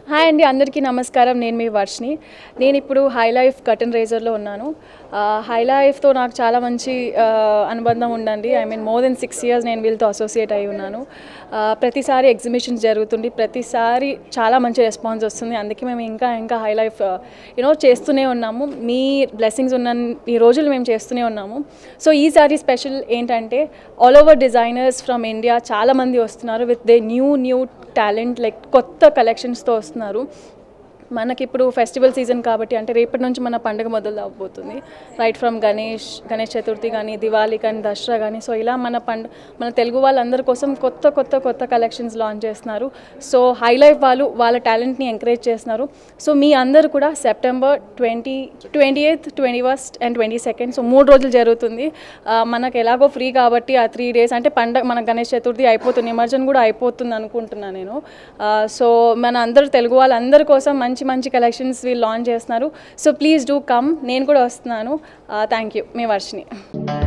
hi అండి అందరికీ నమస్కారం నేను మీ వర్షిని నేను ఇప్పుడు హై లైఫ్ కటన్ రేజర్లో ఉన్నాను హై లైఫ్తో నాకు చాలా మంచి ఆ, అనుబంధం ఉందండి I mean more than six years నేను వీళ్ళతో అసోసియేట్ అయి ఉన్నాను ఆ, ప్రతిసారి ఎగ్జిబిషన్స్ జరుగుతుంది ప్రతిసారి చాలా మంచి రెస్పాన్స్ వస్తుంది అందుకే మేము ఇంకా ఇంకా హై లైఫ్ యూనో చేస్తూనే ఉన్నాము మీ బ్లెస్సింగ్స్ ఉన్న ఈ రోజులు మేము చేస్తూనే ఉన్నాము సో ఈసారి స్పెషల్ ఏంటంటే all over designers from India చాలామంది వస్తున్నారు with the new new talent like కొత్త కలెక్షన్స్తో వస్తున్నారు మనకి ఇప్పుడు ఫెస్టివల్ సీజన్ కాబట్టి అంటే రేపటి నుంచి మన పండుగ మొదలు అవబోతుంది రైట్ ఫ్రమ్ గణేష్ గణేష్ చతుర్థి కానీ దివాళీ కానీ దసరా కానీ సో ఇలా మన పండు మన తెలుగు వాళ్ళందరి కోసం కొత్త కొత్త కొత్త కలెక్షన్స్ లాంచ్ చేస్తున్నారు సో హై లైఫ్ వాళ్ళు వాళ్ళ టాలెంట్ని ఎంకరేజ్ చేస్తున్నారు సో మీ అందరూ కూడా September twenty twenty eighth twenty first and twenty second so మూడు రోజులు జరుగుతుంది ఆ, మనకు ఎలాగో ఫ్రీ కాబట్టి ఆ త్రీ డేస్ అంటే పండగ మన గణేష్ చతుర్థి అయిపోతుంది నిమజ్జనం కూడా అయిపోతుంది అనుకుంటున్నాను నేను ఆ, సో మన అందరు తెలుగు వాళ్ళందరి కోసం మంచి మంచి కలెక్షన్స్ వీళ్ళు లాంచ్ చేస్తున్నారు సో ప్లీజ్ డూ కమ్ నేను కూడా వస్తున్నాను థ్యాంక్ యూ మీ వర్షిని